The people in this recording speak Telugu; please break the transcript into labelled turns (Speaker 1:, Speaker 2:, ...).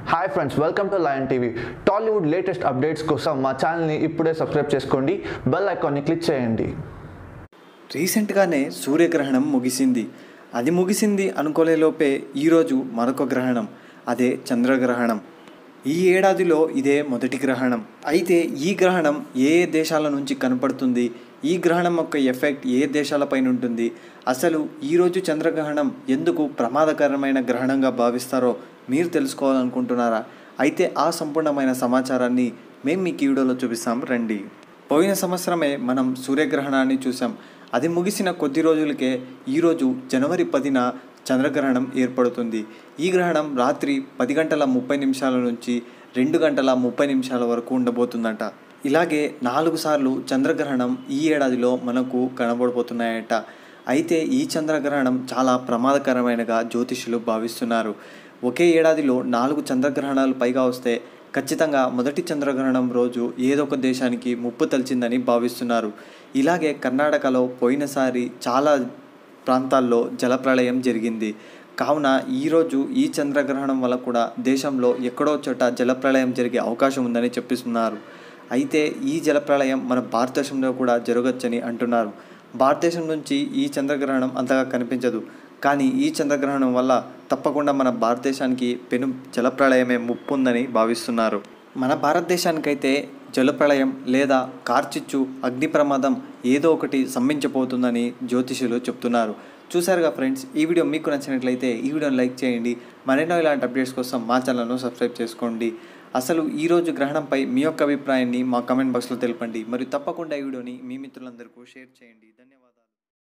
Speaker 1: hi friends welcome to Lion TV Tollywood latest updates కోసం మా ఛానల్ని ఇప్పుడే సబ్స్క్రైబ్ చేసుకోండి బెల్ ఐకాన్ని క్లిక్ చేయండి
Speaker 2: రీసెంట్గానే సూర్యగ్రహణం ముగిసింది అది ముగిసింది అనుకోలేలోపే ఈరోజు మరొక గ్రహణం అదే చంద్రగ్రహణం ఈ ఏడాదిలో ఇదే మొదటి గ్రహణం అయితే ఈ గ్రహణం ఏ ఏ దేశాల నుంచి కనపడుతుంది ఈ గ్రహణం యొక్క ఎఫెక్ట్ ఏ దేశాలపైన ఉంటుంది అసలు ఈరోజు చంద్రగ్రహణం ఎందుకు ప్రమాదకరమైన గ్రహణంగా భావిస్తారో మీరు తెలుసుకోవాలనుకుంటున్నారా అయితే ఆ సంపూర్ణమైన సమాచారాన్ని మేము మీకు ఈ వీడియోలో చూపిస్తాం రండి పోయిన సంవత్సరమే మనం సూర్యగ్రహణాన్ని చూసాం అది ముగిసిన కొద్ది రోజులకే ఈరోజు జనవరి పదిన చంద్రగ్రహణం ఏర్పడుతుంది ఈ గ్రహణం రాత్రి పది గంటల ముప్పై నిమిషాల నుంచి రెండు గంటల ముప్పై నిమిషాల వరకు ఉండబోతుందట ఇలాగే నాలుగు సార్లు చంద్రగ్రహణం ఈ ఏడాదిలో మనకు కనబడబోతున్నాయట అయితే ఈ చంద్రగ్రహణం చాలా ప్రమాదకరమైనగా జ్యోతిషులు భావిస్తున్నారు ఒకే ఏడాదిలో నాలుగు చంద్రగ్రహణాలు పైగా వస్తే ఖచ్చితంగా మొదటి చంద్రగ్రహణం రోజు ఏదో ఒక దేశానికి ముప్పు తలిచిందని భావిస్తున్నారు ఇలాగే కర్ణాటకలో పోయినసారి చాలా ప్రాంతాల్లో జలప్రళయం జరిగింది కావున ఈరోజు ఈ చంద్రగ్రహణం వల్ల కూడా దేశంలో ఎక్కడో చోట జలప్రళయం జరిగే అవకాశం ఉందని చెప్పిస్తున్నారు అయితే ఈ జలప్రళయం మన భారతదేశంలో కూడా జరగచ్చని అంటున్నారు భారతదేశం నుంచి ఈ చంద్రగ్రహణం అంతగా కనిపించదు కానీ ఈ చంద్రగ్రహణం వల్ల తప్పకుండా మన భారతదేశానికి పెను జలప్రళయమే ముప్పు ఉందని భావిస్తున్నారు మన భారతదేశానికైతే జలప్రళయం లేదా కార్చిచ్చు అగ్ని ప్రమాదం ఏదో ఒకటి సంభించబోతుందని జ్యోతిషులు చెప్తున్నారు చూసారుగా ఫ్రెండ్స్ ఈ వీడియో మీకు నచ్చినట్లయితే ఈ వీడియోని లైక్ చేయండి మరెన్నో ఇలాంటి అప్డేట్స్ కోసం మా ఛానల్ను సబ్స్క్రైబ్ చేసుకోండి అసలు ఈరోజు గ్రహణంపై మీ యొక్క అభిప్రాయాన్ని మా కమెంట్ బాక్స్లో తెలపండి మరియు తప్పకుండా ఈ వీడియోని మీ మిత్రులందరికీ షేర్ చేయండి ధన్యవాదాలు